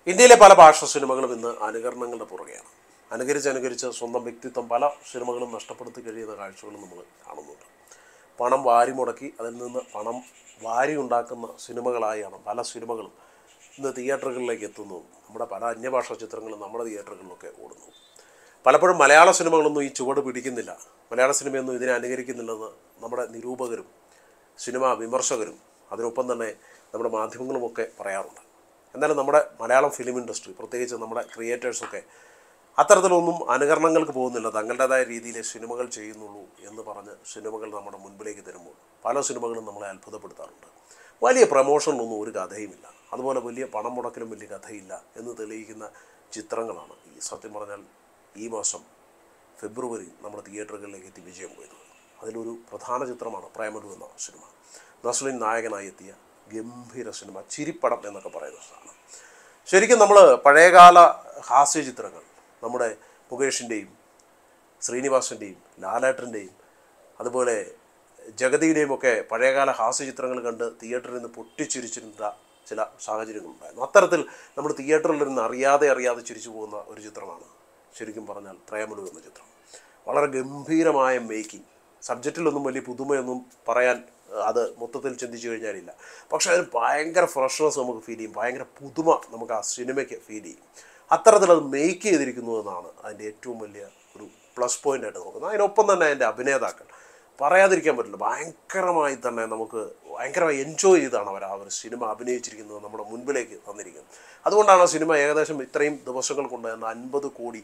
ഇന്ത്യയിലെ പല ഭാഷ സിനിമകളും ഇന്ന് അനുകരണങ്ങളുടെ പുറകെയാണ് അനുകരിച്ച് അനുകരിച്ച് സ്വന്തം വ്യക്തിത്വം പല സിനിമകളും നഷ്ടപ്പെടുത്തി കഴിയുന്ന കാഴ്ചകളും നമ്മൾ കാണുന്നുണ്ട് പണം വാരി മുടക്കി അതിൽ നിന്ന് പണം വാരി ഉണ്ടാക്കുന്ന സിനിമകളായാണ് പല സിനിമകളും ഇന്ന് തിയേറ്ററുകളിലേക്ക് എത്തുന്നു നമ്മുടെ പല അന്യഭാഷാ ചിത്രങ്ങളും നമ്മുടെ തിയേറ്ററുകളിലൊക്കെ ഓടുന്നു പലപ്പോഴും മലയാള സിനിമകളൊന്നും ഈ ചുവട് പിടിക്കുന്നില്ല മലയാള സിനിമയൊന്നും ഇതിനെ അനുകരിക്കുന്നില്ലെന്ന് നമ്മുടെ നിരൂപകരും സിനിമാ വിമർശകരും അതിനൊപ്പം തന്നെ നമ്മുടെ മാധ്യമങ്ങളുമൊക്കെ പറയാറുണ്ട് എന്നാലും നമ്മുടെ മലയാളം ഫിലിം ഇൻഡസ്ട്രി പ്രത്യേകിച്ച് നമ്മുടെ ക്രിയേറ്റേഴ്സൊക്കെ അത്തരത്തിലൊന്നും അനുകരണങ്ങൾക്ക് പോകുന്നില്ല തങ്ങളുടേതായ രീതിയിലെ സിനിമകൾ ചെയ്യുന്നുള്ളൂ എന്ന് പറഞ്ഞ് സിനിമകൾ നമ്മുടെ മുൻപിലേക്ക് തരുമ്പോൾ പല സിനിമകളും നമ്മളെ അത്ഭുതപ്പെടുത്താറുണ്ട് വലിയ പ്രമോഷനിലൊന്നും ഒരു കഥയുമില്ല അതുപോലെ വലിയ പണം മുടക്കലും വലിയ കഥയില്ല എന്ന് തെളിയിക്കുന്ന ചിത്രങ്ങളാണ് ഈ സത്യം പറഞ്ഞാൽ ഈ മാസം ഫെബ്രുവരി നമ്മുടെ തിയേറ്ററുകളിലേക്ക് എത്തി വിജയം പോയത് അതിലൊരു പ്രധാന ചിത്രമാണ് പ്രേമലു എന്ന സിനിമ നസ്ലിൻ നായകനായി എത്തിയ ഗംഭീര സിനിമ ചിരിപ്പടം എന്നൊക്കെ പറയുന്ന സാധനം ശരിക്കും നമ്മൾ പഴയകാല ഹാസ്യ ചിത്രങ്ങൾ നമ്മുടെ മുകേഷിൻ്റെയും ശ്രീനിവാസൻ്റെയും ലാലേട്ടൻ്റെയും അതുപോലെ ജഗതിയുടെയും ഒക്കെ പഴയകാല ഹാസ്യ ചിത്രങ്ങൾ കണ്ട് തിയേറ്ററിൽ നിന്ന് പൊട്ടിച്ചിരിച്ചിരുന്ന ചില സാഹചര്യങ്ങളുണ്ടായിരുന്നു അത്തരത്തിൽ നമ്മൾ തിയേറ്ററിൽ നിന്ന് അറിയാതെ അറിയാതെ ചിരിച്ചു പോകുന്ന ഒരു ചിത്രമാണ് ശരിക്കും പറഞ്ഞാൽ പ്രേമലു എന്ന ചിത്രം വളരെ ഗംഭീരമായ മേക്കിംഗ് സബ്ജക്റ്റിലൊന്നും വലിയ പുതുമയൊന്നും പറയാൻ ഏഹ്, അത് മൊത്തത്തിൽ ചിന്തിച്ചു കഴിഞ്ഞാലില്ല പക്ഷേ അതിന് ഭയങ്കര ഫ്രഷ്നെസ് നമുക്ക് ഫീൽ ചെയ്യും ഭയങ്കര പുതുമ നമുക്ക് ആ സിനിമയ്ക്ക് ഫീൽ ചെയ്യും അത്തരത്തിൽ അത് മേക്ക് ചെയ്തിരിക്കുന്നു എന്നാണ് അതിൻ്റെ ഏറ്റവും വലിയ ഒരു പ്ലസ് പോയിന്റ് ആയിട്ട് നോക്കുന്നത് അതിനൊപ്പം തന്നെ അതിൻ്റെ അഭിനേതാക്കൾ പറയാതിരിക്കാൻ പറ്റില്ല ഭയങ്കരമായി തന്നെ നമുക്ക് ഭയങ്കരമായി എൻജോയ് ചെയ്താണ് അവർ ആ ഒരു സിനിമ അഭിനയിച്ചിരിക്കുന്നത് നമ്മുടെ മുൻപിലേക്ക് തന്നിരിക്കുന്നത് അതുകൊണ്ടാണ് ആ സിനിമ ഏകദേശം ഇത്രയും ദിവസങ്ങൾ കൊണ്ട് തന്നെ അൻപത് കോടി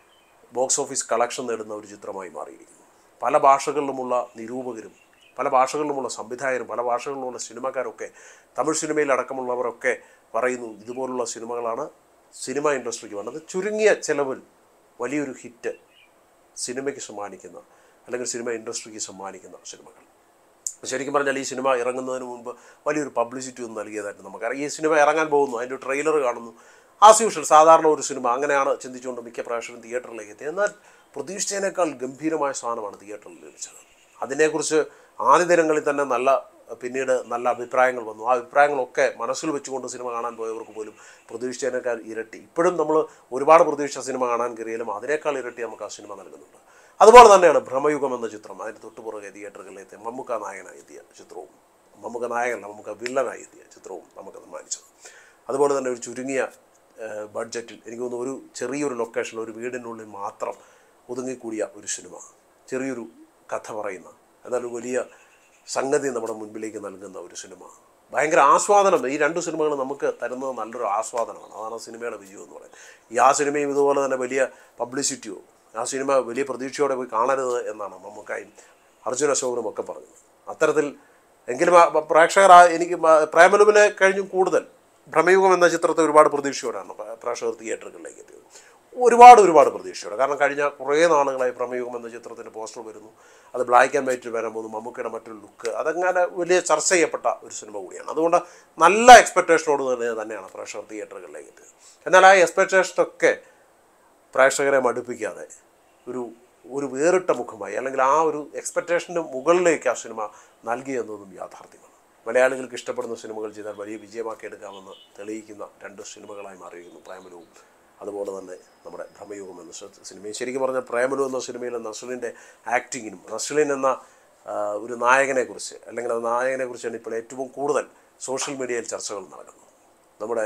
ബോക്സ് ഓഫീസ് കളക്ഷൻ നേടുന്ന ഒരു ചിത്രമായി മാറിയിരിക്കുന്നു പല ഭാഷകളിലുമുള്ള നിരൂപകരും പല ഭാഷകളിലുമുള്ള സംവിധായകരും പല ഭാഷകളിലുമുള്ള സിനിമക്കാരൊക്കെ തമിഴ് സിനിമയിൽ അടക്കമുള്ളവരൊക്കെ പറയുന്നു ഇതുപോലുള്ള സിനിമകളാണ് സിനിമ ഇൻഡസ്ട്രിക്ക് വേണ്ടത് ചുരുങ്ങിയ ചെലവിൽ വലിയൊരു ഹിറ്റ് സിനിമയ്ക്ക് സമ്മാനിക്കുന്ന അല്ലെങ്കിൽ സിനിമ ഇൻഡസ്ട്രിക്ക് സമ്മാനിക്കുന്ന സിനിമകൾ ശരിക്കും പറഞ്ഞാൽ ഈ സിനിമ ഇറങ്ങുന്നതിന് മുമ്പ് വലിയൊരു പബ്ലിസിറ്റി ഒന്നും നൽകിയതായിട്ട് നമുക്കറിയാം ഈ സിനിമ ഇറങ്ങാൻ പോകുന്നു അതിൻ്റെ ട്രെയിലർ കാണുന്നു ആസ് യൂഷ്വൽ സാധാരണ ഒരു സിനിമ അങ്ങനെയാണ് ചിന്തിച്ചുകൊണ്ട് മിക്ക പ്രേക്ഷകരും തിയേറ്ററിലേക്ക് എത്തി എന്നാൽ പ്രതീക്ഷിച്ചതിനേക്കാൾ ഗംഭീരമായ സാധനമാണ് തിയേറ്ററിൽ ലഭിച്ചത് അതിനെക്കുറിച്ച് ആദ്യ ദിനങ്ങളിൽ തന്നെ നല്ല പിന്നീട് നല്ല അഭിപ്രായങ്ങൾ വന്നു ആ അഭിപ്രായങ്ങളൊക്കെ മനസ്സിൽ വെച്ചുകൊണ്ട് സിനിമ കാണാൻ പോയവർക്ക് പോലും പ്രതീക്ഷിച്ചതിനേക്കാൾ ഇരട്ടി ഇപ്പോഴും നമ്മൾ ഒരുപാട് പ്രതീക്ഷിച്ച സിനിമ കാണാൻ കയറിയാലും അതിനേക്കാൾ ഇരട്ടി നമുക്ക് ആ സിനിമ നൽകുന്നുണ്ട് അതുപോലെ തന്നെയാണ് ഭ്രമയുഗം എന്ന ചിത്രം അതിന് തൊട്ടുപുറകെ തിയേറ്ററുകളിൽ എത്തിയ മമ്മൂക്ക നായകനായി എത്തിയ ചിത്രവും മമ്മൂക്ക നായകനല്ല മമ്മൂക്ക വില്ലനായി എത്തിയ ചിത്രവും നമുക്ക് സമ്മാനിച്ചത് അതുപോലെ തന്നെ ഒരു ചുരുങ്ങിയ ഏഹ്, ബഡ്ജറ്റിൽ എനിക്ക് തോന്നുന്നു ഒരു ചെറിയൊരു ലൊക്കേഷൻ ഒരു വീടിനുള്ളിൽ മാത്രം ഒതുങ്ങിക്കൂടിയ ഒരു സിനിമ ചെറിയൊരു കഥ പറയുന്ന എന്നാൽ ഒരു വലിയ സംഗതി നമ്മുടെ മുൻപിലേക്ക് നൽകുന്ന ഒരു സിനിമ ഭയങ്കര ആസ്വാദനം ഈ രണ്ട് സിനിമകൾ നമുക്ക് തരുന്നത് നല്ലൊരു ആസ്വാദനമാണ് അതാണ് ആ സിനിമയുടെ വിജയം എന്ന് പറയുന്നത് ഈ ആ സിനിമയും ഇതുപോലെ തന്നെ വലിയ പബ്ലിസിറ്റിയോ ആ സിനിമ വലിയ പ്രതീക്ഷയോടെ പോയി കാണരുത് എന്നാണ് മമ്മൂക്കായും അർജുന അശോകനും ഒക്കെ പറഞ്ഞത് അത്തരത്തിൽ എങ്കിലും ആ പ്രേക്ഷകർ ആ എനിക്ക് മ- പ്രേമലുവിനെ കഴിഞ്ഞും കൂടുതൽ ഭ്രമയുഗം എന്ന ചിത്രത്തെ ഒരുപാട് പ്രതീക്ഷയോടാണ് പ്രേ- പ്രേക്ഷകർ തിയേറ്ററുകളിലേക്ക് എത്തിയത് ഒരുപാട് ഒരുപാട് പ്രതീക്ഷയോടെ കാരണം കഴിഞ്ഞ കുറേ നാളുകളായി പ്രമേയുഗം എന്ന ചിത്രത്തിൻ്റെ പോസ്റ്റർ വരുന്നു അത് ബ്ലാക്ക് ആൻഡ് വൈറ്റിൽ വരാൻ പോകുന്നു മമ്മൂക്കയുടെ മറ്റൊരു ലുക്ക് അതങ്ങനെ വലിയ ചർച്ച ചെയ്യപ്പെട്ട ഒരു സിനിമ കൂടിയാണ് അതുകൊണ്ട് നല്ല എക്സ്പെക്റ്റേഷനോട് തന്നെ തന്നെയാണ് പ്രേക്ഷകർ തിയേറ്ററുകളിലേക്ക് എത്തിയത് എന്നാൽ ആ എക്സ്പെക്റ്റേഷനൊക്കെ പ്രേക്ഷകരെ മടുപ്പിക്കാതെ ഒരു ഒരു വേറിട്ട മുഖമായി അല്ലെങ്കിൽ ആ ഒരു എക്സ്പെക്റ്റേഷൻ്റെ മുകളിലേക്ക് ആ സിനിമ നൽകി എന്നതും യാഥാർത്ഥ്യമാണ് മലയാളികൾക്ക് ഇഷ്ടപ്പെടുന്ന സിനിമകൾ ചെയ്താൽ വലിയ വിജയമാക്കി എടുക്കാമെന്ന് തെളിയിക്കുന്ന രണ്ട് സിനിമകളായി മാറിയിരിക്കുന്നു പ്രേമലവും അതുപോലെ തന്നെ നമ്മുടെ ഭ്രമയുഗം എന്ന സ- സിനിമയും ശരിക്കും പറഞ്ഞാൽ പ്രേമലു എന്ന സിനിമയിലെ നസ്ലിൻ്റെ ആക്ടിങ്ങിനും നസ്ലിൻ എന്ന ആ, ഒരു നായകനെക്കുറിച്ച് അല്ലെങ്കിൽ ആ നായകനെക്കുറിച്ചാണ് ഇപ്പോൾ ഏറ്റവും കൂടുതൽ സോഷ്യൽ മീഡിയയിൽ ചർച്ചകൾ നടക്കുന്നത് നമ്മുടെ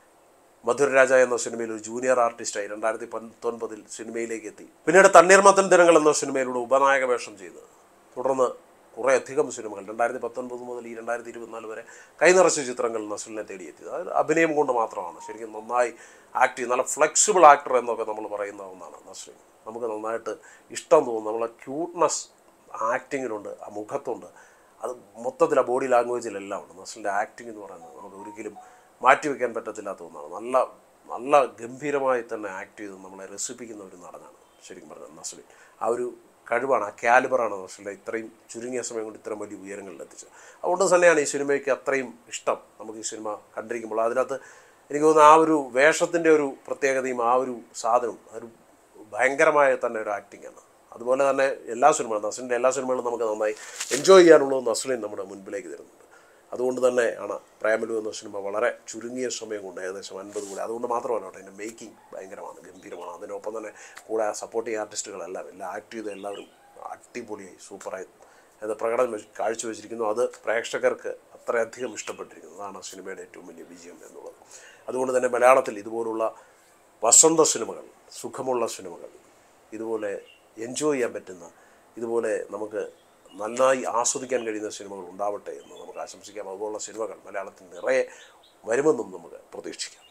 മധുരരാജ എന്ന സിനിമയിൽ ഒരു ജൂനിയർ ആർട്ടിസ്റ്റായി രണ്ടായിരത്തി പത്തൊൻപതിൽ സിനിമയിലേക്ക് എത്തി പിന്നീട് തണ്ണീർമത്തൻ ദിനങ്ങൾ എന്ന സിനിമയിലൂടെ ഉപനായക വേഷം ചെയ്ത് തുടർന്ന് കുറേ അധികം സിനിമകൾ രണ്ടായിരത്തി പത്തൊൻപത് മുതൽ ഈ രണ്ടായിരത്തി ഇരുപത്തിനാല് വരെ കൈനിറച്ച ചിത്രങ്ങൾ നസ്ലിനെ തേടിയെത്തിയത് അത് അഭിനയം കൊണ്ട് മാത്രമാണ് ശരിക്കും നന്നായി ആക്ട് ചെയ്ത് നല്ല ഫ്ലെക്സിബിൾ ആക്ടർ എന്നൊക്കെ നമ്മൾ പറയുന്ന ഒന്നാണ് നസ്ലിൻ നമുക്ക് നന്നായിട്ട് ഇഷ്ടം തോന്നും നമ്മളെ ക്യൂട്ട്നെസ് ആക്ടിങ്ങിലുണ്ട് ആ മുഖത്തുണ്ട് അത് മൊത്തത്തിൽ ആ ബോഡി ലാംഗ്വേജിലെല്ലാം ഉണ്ട് നസ്ലിൻ്റെ ആക്ടിങ് എന്ന് പറയുന്നത് നമുക്ക് ഒരിക്കലും മാറ്റിവെക്കാൻ പറ്റത്തില്ലാത്ത ഒന്നാണ് നല്ല നല്ല ഗംഭീരമായി തന്നെ ആക്ട് ചെയ്ത് നമ്മളെ രസിപ്പിക്കുന്ന ഒരു നടനാണ് ശരിക്കും പറഞ്ഞാൽ നസ്ലിൻ ആ ഒരു കഴിവാണ് ആ കാലിബറാണ് നസ്ലിൻ്റെ ഇത്രയും ചുരുങ്ങിയ സമയം കൊണ്ട് ഇത്രയും വലിയ ഉയരങ്ങളിൽ എത്തിച്ചത് അതുകൊണ്ട് തന്നെയാണ് ഈ സിനിമയ്ക്ക് അത്രയും ഇഷ്ടം നമുക്ക് ഈ സിനിമ കണ്ടിരിക്കുമ്പോൾ അതിനകത്ത് എനിക്ക് തോന്നുന്നു ആ ഒരു വേഷത്തിൻ്റെ ഒരു പ്രത്യേകതയും ആ ഒരു സാധനവും അതൊരു ഭയങ്കരമായ തന്നെ ഒരു ആക്ടിങ്ങാണ് അതുപോലെ തന്നെ എല്ലാ സിനിമകളും നസ്ലിൻ്റെ എല്ലാ സിനിമകളും നമുക്ക് നന്നായി എൻജോയ് ചെയ്യാനുള്ളത് നസ്ലിൻ നമ്മുടെ മുൻപിലേക്ക് തരുന്നുണ്ട് അതുകൊണ്ട് തന്നെയാണ് പ്രേമലു എന്ന സിനിമ വളരെ ചുരുങ്ങിയ സമയം കൊണ്ട് ഏകദേശം അൻപത് കൂടെ അതുകൊണ്ട് മാത്രമല്ല കേട്ടോ അതിൻ്റെ മേക്കിംഗ് ഭയങ്കരമാണ് ഗംഭീരമാണ് അതിനൊപ്പം തന്നെ കൂടെ സപ്പോർട്ടിങ് ആർട്ടിസ്റ്റുകളെല്ലാം എല്ലാം ആക്ട് ചെയ്ത എല്ലാവരും അടിപൊളിയായി സൂപ്പറായി അത് പ്രകടനം വെച്ച് കാഴ്ചവെച്ചിരിക്കുന്നു അത് പ്രേക്ഷകർക്ക് അത്രയധികം ഇഷ്ടപ്പെട്ടിരിക്കുന്നു അതാണ് ആ സിനിമയുടെ ഏറ്റവും വലിയ വിജയം എന്നുള്ളത് അതുകൊണ്ട് തന്നെ മലയാളത്തിൽ ഇതുപോലുള്ള വസന്ത സിനിമകൾ സുഖമുള്ള സിനിമകൾ ഇതുപോലെ എൻജോയ് ചെയ്യാൻ പറ്റുന്ന ഇതുപോലെ നമുക്ക് നന്നായി ആസ്വദിക്കാൻ കഴിയുന്ന സിനിമകൾ ഉണ്ടാവട്ടെ എന്ന് നമുക്ക് ആശംസിക്കാം അതുപോലുള്ള സിനിമകൾ മലയാളത്തിൽ നിറയെ വരുമെന്നും നമുക്ക് പ്രതീക്ഷിക്കാം